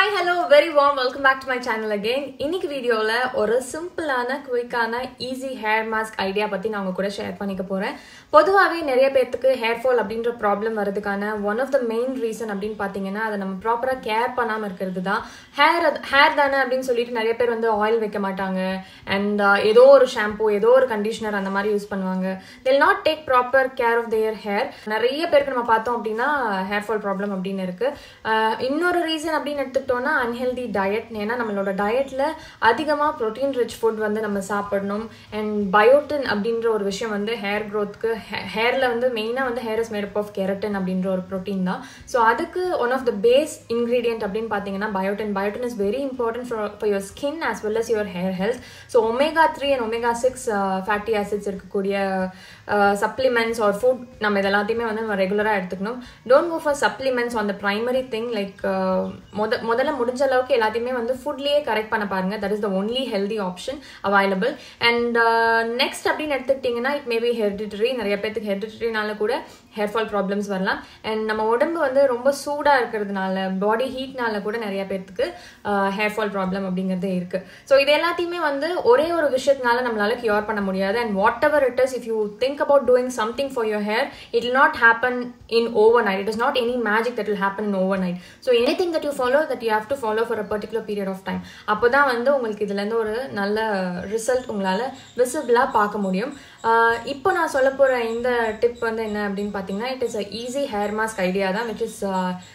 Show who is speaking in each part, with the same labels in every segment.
Speaker 1: Hi hello very warm welcome back to my channel again இன்னைக்கு வீடியோவில் ஒரு சிம்பிளான குயிக்கான ஈஸி ஹேர் மாஸ்க் ஐடியா பற்றி நான் உங்க கூட ஷேர் பண்ணிக்க போகிறேன் பொதுவாகவே நிறைய பேர்த்துக்கு ஹேர் ஃபால் அப்படின்ற ப்ராப்ளம் வரதுக்கான one of the main reason அப்படின்னு பார்த்தீங்கன்னா அதை நம்ம ப்ராப்பராக கேர் பண்ணாமல் இருக்கிறது தான் ஹேர் ஹேர் தானே அப்படின்னு சொல்லிட்டு நிறைய பேர் வந்து ஆயில் வைக்க மாட்டாங்க அண்ட் ஏதோ ஒரு ஷாம்பு ஏதோ ஒரு கண்டிஷனர் அந்த மாதிரி யூஸ் பண்ணுவாங்க they'll not take proper care of their hair நிறைய பேருக்கு நம்ம பார்த்தோம் அப்படின்னா ஹேர் ஃபால் ப்ராப்ளம் அப்படின்னு இருக்கு ஆஹ் இன்னொரு ரீசன் அப்படின்னு எடுத்துக்கிட்டோம்னா அன்ஹெல்தி டயட் ஏன்னா நம்மளோட டயட்ல அதிகமாக ப்ரோட்டீன் ரிச் ஃபுட் வந்து நம்ம சாப்பிடணும் அண்ட் பயோட்டின் அப்படின்ற ஒரு விஷயம் வந்து ஹேர் க்ரோத்துக்கு ஹேர்ல வந்து மெயினாக வந்து hair is made of keratin அப்படின்ற ஒரு ப்ரோட்டீன் தான் ஸோ அதுக்கு one of the base ingredient அப்படின்னு பார்த்தீங்கன்னா biotin biotin is very important for for your skin as well as your hair health so omega three and omega six fatty acids இருக்கக்கூடிய supplements or food நம்ம இது எல்லாத்தையுமே வந்து நம்ம ரெகுலராக எடுத்துக்கணும் don't go for supplements on the primary thing like முத முதல்ல முடிஞ்ச அளவுக்கு எல்லாத்தையுமே வந்து ஃபுட்லேயே கரெக்ட் பண்ண பாருங்க that is the only healthy option available and next அப்படின்னு எடுத்துக்கிட்டிங்கன்னா இட் மேபி ஹெரிடிட்டரி நிறைய பேருக்கு ஹெரிடிட்டரினால கூட ஹேர் ஃபால் ப்ராப்ளம்ஸ் வரலாம் அண்ட் நம்ம உடம்பு வந்து ரொம்ப சூடாக இருக்கிறதுனால பாடி ஹீட்னால கூட நிறைய பேர்த்துக்கு ஹேர் ஃபால் ப்ராப்ளம் அப்படிங்கிறதே இருக்கு ஸோ இது எல்லாத்தையுமே வந்து ஒரே ஒரு விஷயத்தினால நம்மளால கியூர் பண்ண முடியாது and whatever it is if you think about doing something for your hair it will not happen in overnight it is not any magic that will happen in overnight so anything that you follow that you have to follow for a particular period of time அப்போ தான் வந்து உங்களுக்கு இதுலேருந்து ஒரு நல்ல result உங்களால் விசிபிளாக பார்க்க முடியும் இப்போ நான் சொல்ல போகிற இந்த டிப் வந்து என்ன அப்படின்னு பார்த்தீங்கன்னா it is a easy hair mask idea தான் which is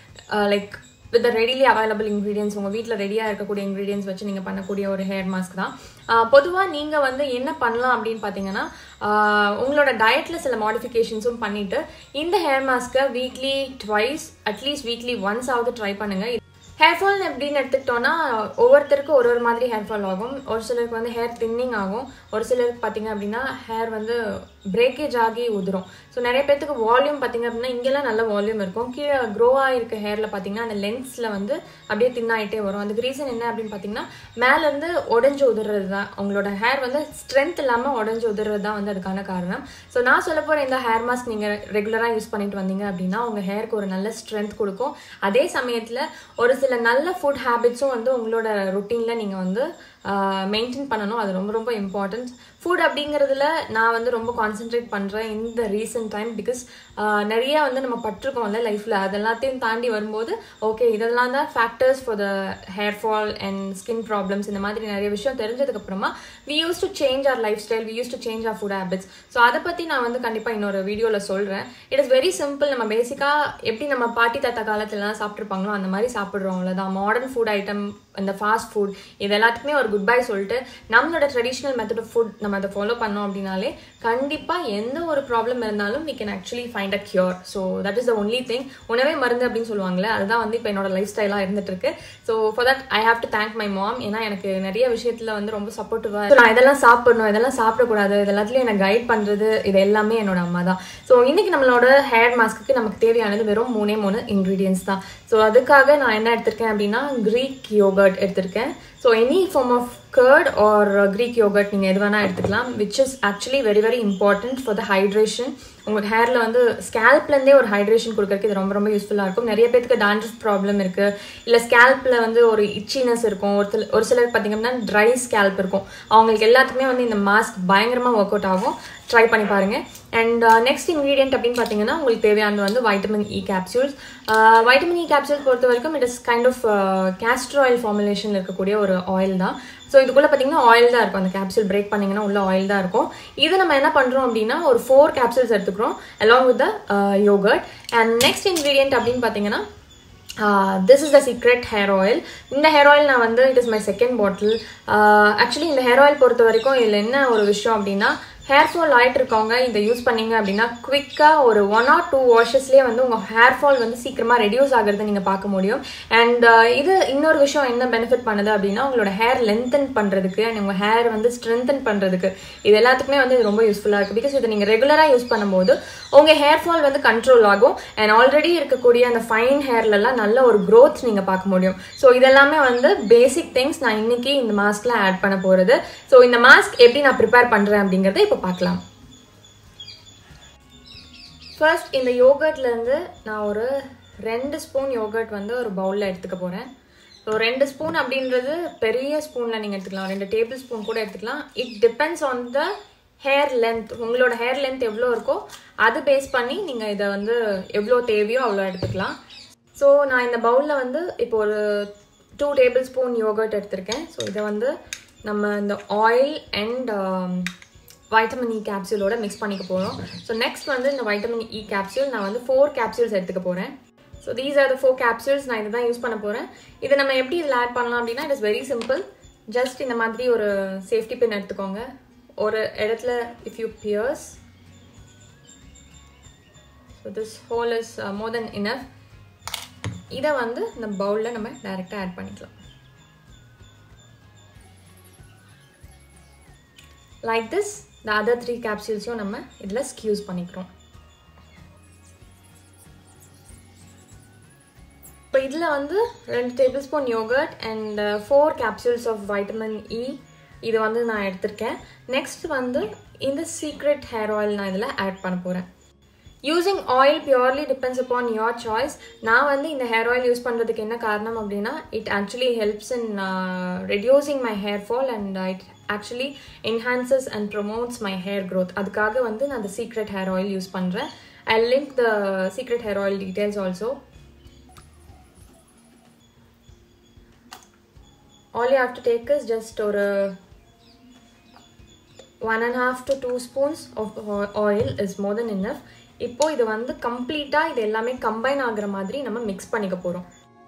Speaker 1: like with readily available ingredients உங்கள் வீட்டில் ரெடியாக இருக்கக்கூடிய இன்க்ரீடியன்ஸ் வச்சு நீங்கள் பண்ணக்கூடிய ஒரு ஹேர் மாஸ்க் தான் பொதுவாக நீங்கள் வந்து என்ன பண்ணலாம் அப்படின்னு பார்த்தீங்கன்னா உங்களோட டயட்டில் சில மாடிஃபிகேஷன்ஸும் பண்ணிவிட்டு இந்த ஹேர் மாஸ்க்கை weekly twice at least weekly once ஆகுது ட்ரை பண்ணுங்கள் ஹேர் ஃபால் எப்படின்னு எடுத்துக்கிட்டோன்னா ஒவ்வொருத்தருக்கும் ஒரு ஒரு மாதிரி ஹேர் ஃபால் ஆகும் ஒரு சிலருக்கு வந்து ஹேர் தின்னிங் ஆகும் ஒரு சிலருக்கு பார்த்தீங்க அப்படின்னா ஹேர் வந்து பிரேக்கேஜ் ஆகி உதிரும் ஸோ நிறைய பேர்த்துக்கு வால்யூம் பார்த்தீங்க அப்படின்னா இங்கெல்லாம் நல்ல வால்யூம் இருக்கும் கீழே க்ரோ ஆகிருக்க ஹேரில் பார்த்தீங்கன்னா அந்த லென்ஸில் வந்து அப்படியே தின்னாயிட்டே வரும் அதுக்கு ரீசன் என்ன அப்படின்னு பார்த்தீங்கன்னா மேலேருந்து உடஞ்சி உதுறது தான் அவங்களோட ஹேர் வந்து ஸ்ட்ரென்த் இல்லாமல் உடஞ்சி உதுறது தான் வந்து அதுக்கான காரணம் ஸோ நான் சொல்ல போகிற இந்த ஹேர் மாஸ்க் நீங்கள் ரெகுலராக யூஸ் பண்ணிட்டு வந்தீங்க அப்படின்னா உங்கள் ஹேருக்கு ஒரு நல்ல ஸ்ட்ரென்த் கொடுக்கும் அதே சமயத்தில் ஒரு சில நல்ல ஃபுட் ஹேபிட்ஸும் வந்து உங்களோட ருட்டீனில் நீங்கள் வந்து மெயின்டைன் பண்ணணும் அது ரொம்ப ரொம்ப இம்பார்ட்டன்ட் ஃபுட் அப்படிங்கிறதுல நான் வந்து ரொம்ப கான்சென்ட்ரேட் பண்ணுறேன் இந்த ரீசெண்ட் டைம் பிகாஸ் நிறைய வந்து நம்ம பட்டிருக்கோம்ல லைஃப்பில் அதெல்லாத்தையும் தாண்டி வரும்போது ஓகே இதெல்லாம் தான் factors for the hair fall and skin problems இந்த மாதிரி நிறைய விஷயம் தெரிஞ்சதுக்கப்புறமா we used to change our lifestyle we used to change our food habits so அதை பற்றி நான் வந்து கண்டிப்பாக இன்னொரு வீடியோவில் சொல்கிறேன் இட் இஸ் வெரி சிம்பிள் நம்ம பேசிக்காக எப்படி நம்ம பாட்டி தாத்தா காலத்துலலாம் சாப்பிட்ருப்பாங்களோ அந்த மாதிரி சாப்பிட்றோம் அவ்வளோதான் மாடர்ன் ஃபுட் ஐட்டம் இந்த ஃபாஸ்ட் ஃபுட் இது எல்லாத்துக்குமே ஒரு குட் பை சொல்லிட்டு நம்மளோட ட்ரெடிஷ்னல் மெத்தட் ஆஃப் ஃபுட் நம்ம அதை ஃபாலோ பண்ணோம் அப்படின்னாலே கண்டிப்பாக எந்த ஒரு ப்ராப்ளம் இருந்தாலும் we can actually find a cure so that is the only thing உணவே மருந்து அப்படின்னு சொல்லுவாங்களே அதுதான் வந்து இப்போ என்னோட லைஃப் ஸ்டைலாக இருந்துட்டு இருக்கு so for that I have to thank my mom ஏன்னா எனக்கு நிறைய விஷயத்தில் வந்து ரொம்ப சப்போர்ட்டிவாக நான் இதெல்லாம் சாப்பிடணும் இதெல்லாம் சாப்பிடக்கூடாது இது எல்லாத்துலேயும் என்னை கைட் பண்ணுறது இது எல்லாமே என்னோட அம்மா தான் ஸோ இன்னைக்கு நம்மளோட ஹேர் மாஸ்க்கு நமக்கு தேவையானது வெறும் மூணே மூணு இன்க்ரீடியன்ஸ் தான் ஸோ அதுக்காக நான் என்ன எடுத்திருக்கேன் அப்படின்னா க்ரீக் யோகர்ட் எடுத்திருக்கேன் so any form of curd or Greek yogurt நீங்கள் எது வேணால் எடுத்துக்கலாம் which is actually very very important for the hydration உங்கள் ஹேரில் வந்து ஸ்கேல்ப்லேருந்தே ஒரு ஹைட்ரேஷன் கொடுக்கறதுக்கு இது ரொம்ப ரொம்ப யூஸ்ஃபுல்லாக இருக்கும் நிறைய பேருக்கு டாண்ட்ரஃப் ப்ராப்ளம் இருக்குது இல்லை ஸ்கேல்பில் வந்து ஒரு இச்சினஸ் இருக்கும் ஒரு சில ஒரு சிலருக்கு பார்த்தீங்கன்னா ட்ரை ஸ்கேல்ப் இருக்கும் அவங்களுக்கு எல்லாத்துக்குமே வந்து இந்த மாஸ்க் பயங்கரமாக ஒர்க் அவுட் ஆகும் ட்ரை பண்ணி பாருங்கள் அண்ட் நெக்ஸ்ட் இன்க்ரீடியன்ட் அப்படின்னு பார்த்தீங்கன்னா உங்களுக்கு தேவையானது வந்து vitamin E capsules vitamin E capsules பொறுத்த வரைக்கும் it is kind of castor oil formulation இருக்கக்கூடிய ஒரு ஆயில் தான் ஸோ இதுக்குள்ளே பார்த்தீங்கன்னா ஆயில் தான் இருக்கும் அந்த கேப்சூல் பிரேக் பண்ணிங்கன்னா உள்ள ஆயில் தான் இருக்கும் இதை நம்ம என்ன பண்ணுறோம் அப்படின்னா ஒரு ஃபோர் கேப்சூல்ஸ் எடுத்துக்கிறோம் along with the yogurt and next ingredient அப்படின்னு பார்த்தீங்கன்னா this is the secret hair oil இந்த ஹேர் ஆயில் நான் வந்து it is my second bottle actually இந்த ஹேர் ஆயில் பொறுத்த வரைக்கும் இதில் என்ன ஒரு விஷயம் அப்படின்னா ஹேர் ஃபால் ஆகிட்டு இருக்கவங்க இதை யூஸ் பண்ணீங்க அப்படின்னா குவிக்காக ஒரு ஒன் ஆர் டூ வாஷஸ்லேயே வந்து உங்கள் ஹேர் ஃபால் வந்து சீக்கிரமாக ரெடியூஸ் ஆகிறத நீங்கள் பார்க்க முடியும் அண்ட் இது இன்னொரு விஷயம் என்ன பெனிஃபிட் பண்ணுது அப்படின்னா உங்களோட ஹேர் லென்த்தன் பண்ணுறதுக்கு அண்ட் உங்கள் ஹேர் வந்து ஸ்ட்ரென்தன் பண்ணுறதுக்கு இது எல்லாத்துக்குமே வந்து இது ரொம்ப யூஸ்ஃபுல்லாக இருக்குது பிகாஸ் இதை நீங்கள் ரெகுலராக யூஸ் பண்ணும்போது உங்கள் ஹேர் ஃபால் வந்து கண்ட்ரோல் ஆகும் அண்ட் ஆல்ரெடி இருக்கக்கூடிய அந்த ஃபைன் ஹேர்லலாம் நல்ல ஒரு க்ரோத் நீங்கள் பார்க்க முடியும் ஸோ இதெல்லாமே வந்து பேசிக் திங்ஸ் நான் இன்னைக்கு இந்த மாஸ்கில் ஆட் பண்ண போகிறது ஸோ இந்த மாஸ்க் எப்படி நான் ப்ரிப்பேர் பண்ணுறேன் அப்படிங்கிறத இப்போ பார்க்கலாம் ஃபர்ஸ்ட் இந்த யோகர்ட்லேருந்து நான் ஒரு ரெண்டு ஸ்பூன் யோகர்ட் வந்து ஒரு பவுலில் எடுத்துக்க போகிறேன் ஸோ ஸோ ரெண்டு ஸ்பூன் அப்படின்றது பெரிய ஸ்பூனில் நீங்கள் எடுத்துக்கலாம் ரெண்டு டேபிள் ஸ்பூன் கூட எடுத்துக்கலாம் it depends on the hair length உங்களோட ஹேர் லென்த் எவ்வளோ இருக்கோ அது பேஸ் பண்ணி நீங்கள் இதை வந்து எவ்வளோ தேவையோ அவ்வளோ எடுத்துக்கலாம் ஸோ நான் இந்த பவுலில் வந்து இப்போ ஒரு டூ டேபிள் ஸ்பூன் யோகர்ட் எடுத்திருக்கேன் ஸோ இதை வந்து நம்ம இந்த ஆயில் அண்ட் வைட்டமின் இ கேப்சூலோட மிக்ஸ் பண்ணிக்க போகிறோம் ஸோ நெக்ஸ்ட் வந்து இந்த வைட்டமின் இ கேப்சூல் நான் வந்து ஃபோர் கேப்சூல்ஸ் எடுத்துக்க போகிறேன் so these are the four capsules நான் இதை தான் யூஸ் பண்ண போகிறேன் இதை நம்ம எப்படி இதில் ஆட் பண்ணலாம் அப்படின்னா it is very simple just இந்த மாதிரி ஒரு சேஃப்டி பின் எடுத்துக்கோங்க ஒரு இடத்துல if you pierce so this hole is more then enough இதை வந்து இந்த பவுலில் நம்ம டைரெக்டாக ஆட் பண்ணிக்கலாம் லைக் திஸ் இந்த அதர் த்ரீ கேப்சூல்ஸையும் நம்ம இதில் ஸ்கியூஸ் பண்ணிக்கிறோம் இப்போ இதில் வந்து ரெண்டு tablespoon yogurt and four capsules of vitamin E இது வந்து நான் எடுத்திருக்கேன் நெக்ஸ்ட் வந்து இந்த சீக்ரெட் ஹேர் ஆயில் நான் இதில் ஆட் பண்ண போகிறேன் using oil purely depends upon your choice நான் வந்து இந்த ஹேர் ஆயில் யூஸ் பண்ணுறதுக்கு என்ன காரணம் அப்படின்னா it actually helps in reducing my hair fall and it actually enhances and promotes my hair growth அதுக்காக வந்து நான் அந்த சீக்ரெட் ஹேர் ஆயில் யூஸ் பண்ணுறேன் I link the secret hair oil details also all you have to take is just ஒரு one and half to two spoons of oil is more then enough இப்போ இது வந்து கம்ப்ளீட்டாக இது எல்லாமே கம்பைன் ஆகுற மாதிரி நம்ம மிக்ஸ் பண்ணிக்க போகிறோம்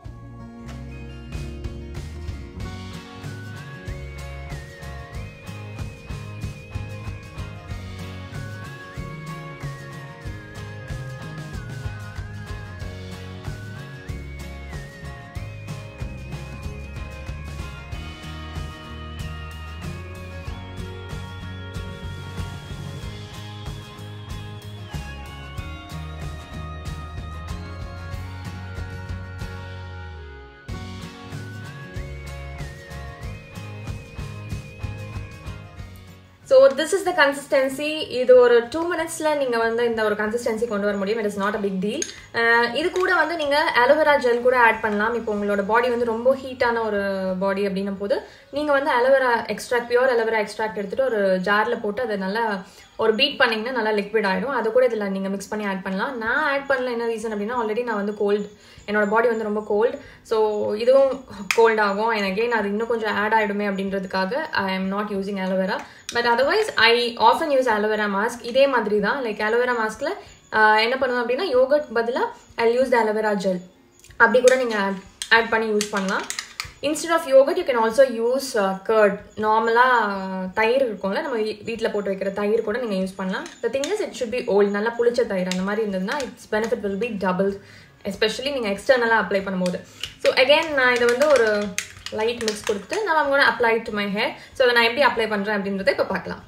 Speaker 1: so this is the consistency இது ஒரு டூ மினிட்ஸில் நீங்கள் வந்து இந்த ஒரு கன்சிஸ்டன்சி கொண்டு வர முடியும் it is not a big deal இது கூட வந்து நீங்கள் அலோவேரா ஜெல் கூட ஆட் பண்ணலாம் இப்போ உங்களோட பாடி வந்து ரொம்ப ஹீட்டான ஒரு பாடி அப்படின்னும் போது நீங்கள் வந்து aloe vera extract pure aloe vera extract எடுத்துகிட்டு ஒரு ஜாரில் போட்டு அதை நல்லா ஒரு பீட் பண்ணிங்கன்னா நல்லா லிக்விட் ஆகிடும் அது கூட இதில் நீங்கள் மிக்ஸ் பண்ணி ஆட் பண்ணலாம் நான் ஆட் பண்ணல என்ன ரீசன் அப்படின்னா ஆல்ரெடி நான் வந்து கோல்டு என்னோட பாடி வந்து ரொம்ப கோல்டு ஸோ இதுவும் கோல்ட் ஆகும் அண்ட் அகெயின் அது இன்னும் கொஞ்சம் ஆட் ஆகிடுமே அப்படின்றதுக்காக I am not using aloe vera but otherwise I often use aloe vera mask இதே மாதிரி தான் லைக் அலோவேரா மாஸ்கில் என்ன பண்ணுவேன் அப்படின்னா யோகட் பதிலாக I use the aloe vera gel அப்படி கூட நீங்கள் ஆட் ஆட் பண்ணி யூஸ் பண்ணலாம் instead of yogurt you can also use curd நார்மலாக தயிர் இருக்கும்ல நம்ம வீட்டில் போட்டு வைக்கிற தயிர் கூட நீங்கள் யூஸ் பண்ணலாம் the thing is it should be old நல்லா புளிச்ச தயிர் அந்த மாதிரி இருந்ததுன்னா its benefit will be double especially நீங்கள் எக்ஸ்டர்னலாக அப்ளை பண்ணும்போது ஸோ அகெயின் நான் இதை வந்து ஒரு லைட் மிக்ஸ் கொடுத்து நான் அவங்க apply to my hair so அதை நான் எப்படி அப்ளை பண்ணுறேன் அப்படின்றத இப்போ பார்க்கலாம்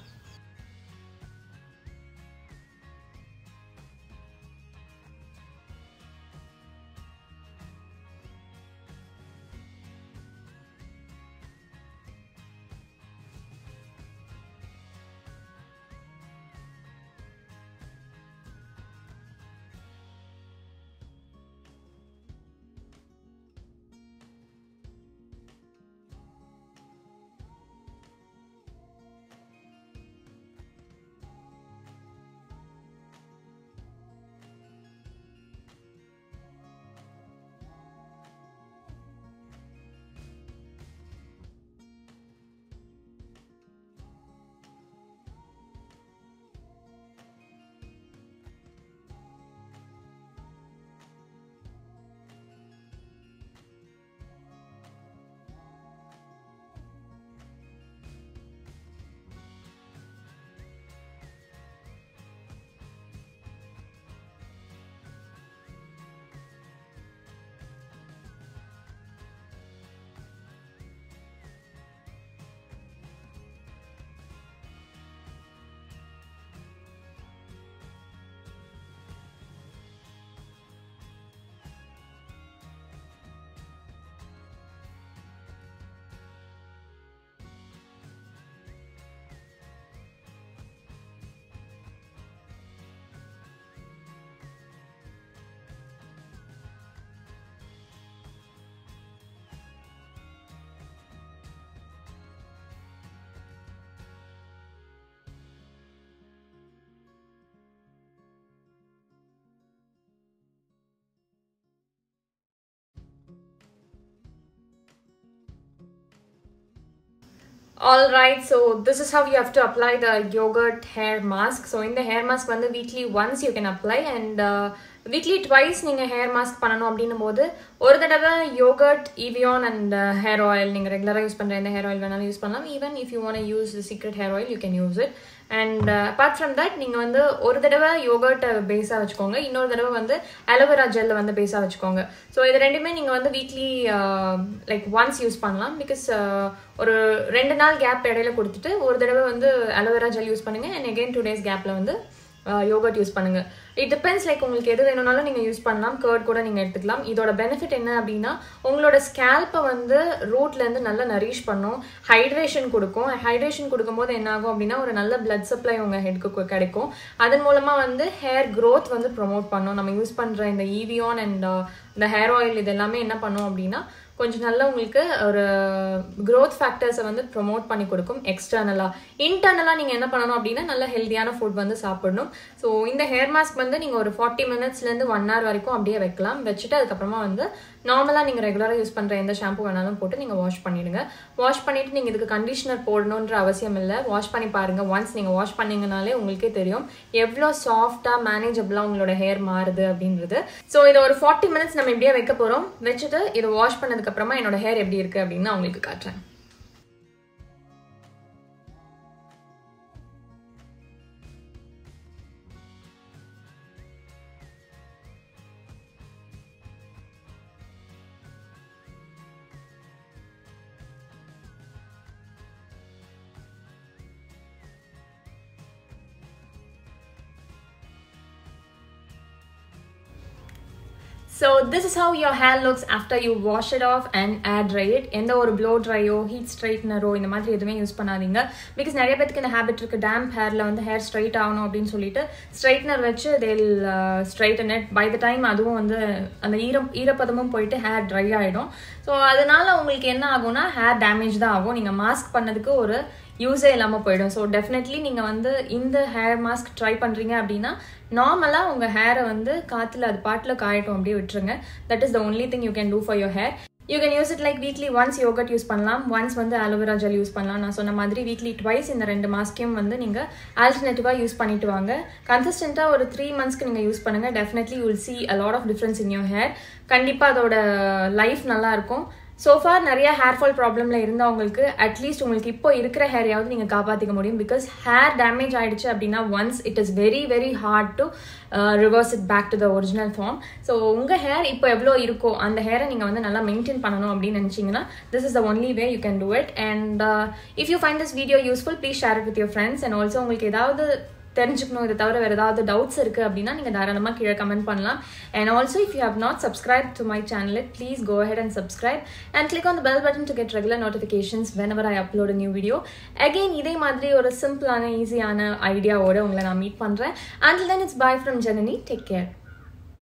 Speaker 1: All right, so this is how you have to apply the yogurt hair mask. So in the hair mask வந்து weekly once you can apply and uh, weekly twice நீங்கள் hair mask பண்ணணும் அப்படின்னும் போது ஒரு தடவை yogurt Evion and hair oil நீங்கள் ரெகுலராக use பண்ணுற எந்த ஹேர் ஆயில் வேணாலும் யூஸ் பண்ணலாம் even if you want use secret hair oil you can use it and apart from that நீங்கள் வந்து ஒரு தடவை யோகர்ட்டை பேஸாக வச்சுக்கோங்க இன்னொரு தடவை வந்து அலோவேரா ஜெல்லை வந்து பேஸாக வச்சுக்கோங்க ஸோ இது ரெண்டுமே நீங்கள் வந்து வீக்லி லைக் ஒன்ஸ் யூஸ் பண்ணலாம் பிகாஸ் ஒரு ரெண்டு நாள் கேப் இடையில கொடுத்துட்டு ஒரு தடவை வந்து அலோவேரா ஜெல் யூஸ் பண்ணுங்க அண்ட் அகெயின் டூ டேஸ் கேப்பில் வந்து யோகர்ட் யூஸ் பண்ணுங்க இட் டிபெண்ட்ஸ் லைக் உங்களுக்கு எது வேணும்னாலும் நீங்கள் யூஸ் பண்ணலாம் கர்ட் கூட நீங்கள் எடுத்துக்கலாம் இதோட பெனிஃபிட் என்ன அப்படின்னா உங்களோட ஸ்கேல்ப்பை வந்து ரூட்லேருந்து நல்லா நரிஷ் பண்ணும் ஹைட்ரேஷன் கொடுக்கும் ஹைட்ரேஷன் கொடுக்கும்போது என்ன ஆகும் அப்படின்னா ஒரு நல்ல பிளட் சப்ளை உங்கள் ஹெட்க்கு கிடைக்கும் அதன் மூலமாக வந்து ஹேர் க்ரோத் வந்து ப்ரொமோட் பண்ணும் நம்ம யூஸ் பண்ணுற இந்த ஈவியான் அண்ட் இந்த ஹேர் ஆயில் இது எல்லாமே என்ன பண்ணும் அப்படின்னா கொஞ்சம் நல்லா உங்களுக்கு ஒரு க்ரோத் ஃபேக்டர்ஸை வந்து ப்ரொமோட் பண்ணி கொடுக்கும் எக்ஸ்டர்னலாக இன்டர்னலாக நீங்கள் என்ன பண்ணணும் அப்படின்னா நல்ல ஹெல்த்தியான ஃபுட் வந்து சாப்பிடணும் ஸோ இந்த ஹேர் மாஸ்க் வந்து நீங்கள் ஒரு ஃபார்ட்டி மினிட்ஸ்லேருந்து ஒன் ஹவர் வரைக்கும் அப்படியே வைக்கலாம் வச்சுட்டு அதுக்கப்புறமா வந்து நார்மலாக நீங்கள் ரெகுலராக யூஸ் பண்ணுற எந்த ஷாம்பு வேணாலும் போட்டு நீங்கள் வாஷ் பண்ணிடுங்க வாஷ் பண்ணிவிட்டு நீங்கள் இதுக்கு கண்டிஷனர் போடணுன்ற அவசியம் இல்லை வாஷ் பண்ணி பாருங்கள் ஒன்ஸ் நீங்கள் வாஷ் பண்ணிங்கனாலே உங்களுக்கே தெரியும் எவ்வளோ சாஃப்டாக மேனேஜபிளாக உங்களோட ஹேர் மாறுது அப்படின்றது ஸோ இதை ஒரு ஃபார்ட்டி மினிட்ஸ் நம்ம இப்படியே வைக்க போகிறோம் வச்சுட்டு இதை வாஷ் பண்ணதுக்கப்புறமா என்னோட ஹேர் எப்படி இருக்குது அப்படின்னு நான் உங்களுக்கு காட்டுறேன் so this is how your hair looks after you wash it off and air dry it எந்த ஒரு ப்ளோ ட்ரையோ ஹீட் ஸ்ட்ரைட்னரோ இந்த மாதிரி எதுவுமே யூஸ் பண்ணாதீங்க பிகாஸ் நிறைய பேருக்கு இந்த ஹேபிட் இருக்கு டேம்ப் ஹேரில் வந்து ஹேர் ஸ்ட்ரைட் ஆகணும் அப்படின்னு சொல்லிட்டு ஸ்ட்ரைட்னர் வச்சு தேல் straighten it by the time அதுவும் வந்து அந்த ஈரம் ஈரப்பதமும் போயிட்டு ஹேர் ட்ரை ஆகிடும் ஸோ அதனால உங்களுக்கு என்ன ஆகும்னா ஹேர் டேமேஜ் தான் ஆகும் நீங்கள் மாஸ்க் பண்ணதுக்கு ஒரு யூஸே இல்லாமல் போயிடும் ஸோ டெஃபினெட்லி நீங்கள் வந்து இந்த ஹேர் மாஸ்க் ட்ரை பண்ணுறீங்க அப்படின்னா நார்மலாக உங்கள் ஹேரை வந்து காற்றுல அது பாட்டில் காயட்டும் அப்படியே விட்டுருங்க that is the only thing you can do for your hair you can use it like weekly once yogurt use பண்ணலாம் ஒன்ஸ் வந்து அலோவேரா ஜெல் யூஸ் பண்ணலாம் நான் சொன்ன மாதிரி வீக்லி ட்வைஸ் இந்த ரெண்டு மாஸ்க்கையும் வந்து நீங்கள் ஆல்டர்னேட்டிவாக யூஸ் பண்ணிட்டு வாங்க கன்சிஸ்டண்ட்டாக ஒரு த்ரீ மந்த்ஸ்க்கு நீங்கள் யூஸ் பண்ணுங்கள் definitely you'll see a lot of difference in your hair கண்டிப்பாக அதோட லைஃப் நல்லாயிருக்கும் சோஃபார் நிறைய ஹேர் ஃபால் ப்ராப்ளமில் இருந்தவங்களுக்கு அட்லீஸ்ட் உங்களுக்கு இப்போ இருக்கிற ஹேரையாவது நீங்கள் காப்பாற்றிக்க முடியும் பிகாஸ் ஹேர் டேமேஜ் ஆயிடுச்சு அப்படின்னா once it is very very hard to reverse it back to the original form so உங்கள் ஹேர் இப்போ எவ்வளோ இருக்கோ அந்த ஹேரை நீங்கள் வந்து நல்லா மெயின்டைன் பண்ணணும் அப்படின்னு நினச்சிங்கன்னா this is the only way you can do it and if you find this video useful please share it with your friends and also உங்களுக்கு ஏதாவது தெரிஞ்சுக்கணும் இதை தவிர வேறு ஏதாவது டவுட்ஸ் இருக்குது அப்படின்னா நீங்கள் தாராளமாக கீழே கமெண்ட் பண்ணலாம் and also if you have not subscribe to my channel please go ahead and subscribe and click on the bell button to get regular notifications whenever I upload new video again இதே மாதிரி ஒரு சிம்பிளான ஈஸியான ஐடியாவோட உங்களை நான் meet பண்ணுறேன் and then it's bye from Janani take care